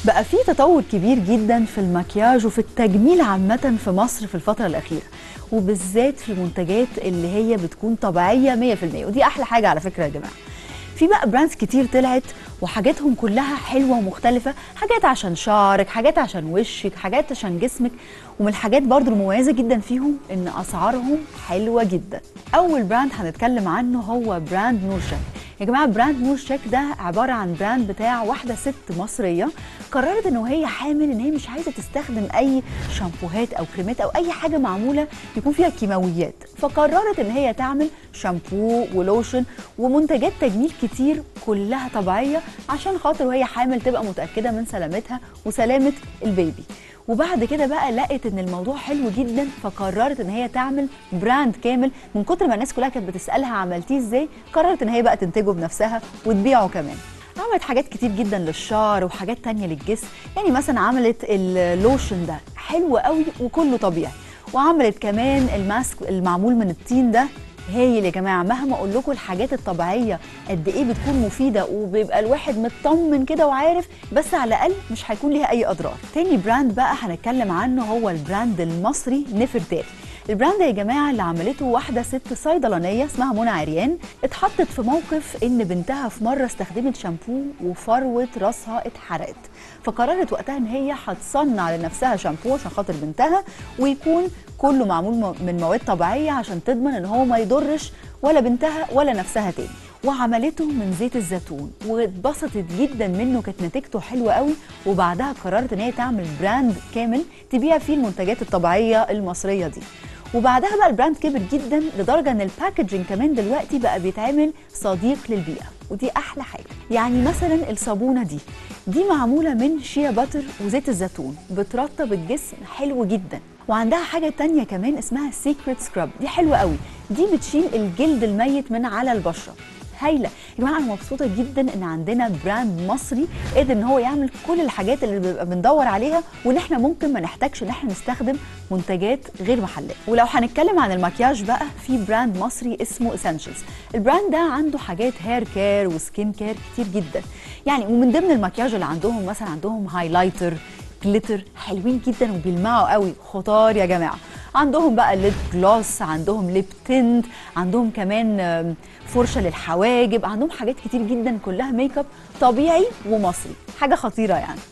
بقى في تطور كبير جدا في المكياج وفي التجميل عامة في مصر في الفترة الأخيرة وبالذات في المنتجات اللي هي بتكون طبيعية 100% ودي أحلى حاجة على فكرة يا جماعة في بقى براندز كتير طلعت وحاجاتهم كلها حلوة ومختلفة حاجات عشان شعرك حاجات عشان وشك حاجات عشان جسمك ومن الحاجات برضو المميزة جدا فيهم ان اسعارهم حلوة جدا اول براند هنتكلم عنه هو براند نور شك يا جماعه براند نور شيك ده عباره عن براند بتاع واحده ست مصريه قررت ان هي حامل ان هي مش عايزه تستخدم اي شامبوهات او كريمات او اي حاجه معموله يكون فيها كيماويات فقررت ان هي تعمل شامبو ولوشن ومنتجات تجميل كتير كلها طبيعيه عشان خاطر وهي حامل تبقى متاكده من سلامتها وسلامه البيبي وبعد كده بقى لقت ان الموضوع حلو جدا فقررت ان هي تعمل براند كامل من كتر ما الناس كلها كانت بتسالها عملتيه ازاي قررت ان هي بقى تنتجه بنفسها وتبيعه كمان عملت حاجات كتير جدا للشعر وحاجات تانية للجسم يعني مثلا عملت اللوشن ده حلو قوي وكله طبيعي وعملت كمان الماسك المعمول من الطين ده هايل يا جماعه مهما اقول لكم الحاجات الطبيعيه قد ايه بتكون مفيده وبيبقى الواحد مطمن كده وعارف بس على الاقل مش هيكون ليها اي اضرار تاني براند بقى هنتكلم عنه هو البراند المصري نفرتاري البراند يا جماعه اللي عملته واحده ست صيدلانيه اسمها منى عريان اتحطت في موقف ان بنتها في مره استخدمت شامبو وفروه راسها اتحرقت فقررت وقتها ان هي هتصنع لنفسها شامبو عشان خاطر بنتها ويكون كله معمول من مواد طبيعيه عشان تضمن ان هو ما يضرش ولا بنتها ولا نفسها تاني وعملته من زيت الزيتون واتبسطت جدا منه كانت نتيجته حلوه قوي وبعدها قررت ان هي تعمل براند كامل تبيع فيه المنتجات الطبيعيه المصريه دي وبعدها بقى البراند كبر جدا لدرجه ان الباكجينج كمان دلوقتي بقى بيتعمل صديق للبيئه ودي احلى حاجه يعني مثلا الصابونه دي دي معموله من شيا باتر وزيت الزيتون بترطب الجسم حلو جدا وعندها حاجه تانية كمان اسمها سيكريت سكراب دي حلوه قوي دي بتشيل الجلد الميت من على البشره هايله يا جماعه انا مبسوطه جدا ان عندنا براند مصري قدر ان هو يعمل كل الحاجات اللي بنبقى بندور عليها وان احنا ممكن ما نحتاجش ان احنا نستخدم منتجات غير محليه ولو هنتكلم عن المكياج بقى في براند مصري اسمه اسينشلز البراند ده عنده حاجات هير كير وسكين كير كتير جدا يعني ومن ضمن المكياج اللي عندهم مثلا عندهم هايلايتر جليتر حلوين جدا وبيلمعوا قوي خطار يا جماعه عندهم بقى ليب جلوس عندهم ليب تنت عندهم كمان فرشه للحواجب عندهم حاجات كتير جدا كلها ميك اب طبيعي ومصري حاجه خطيره يعني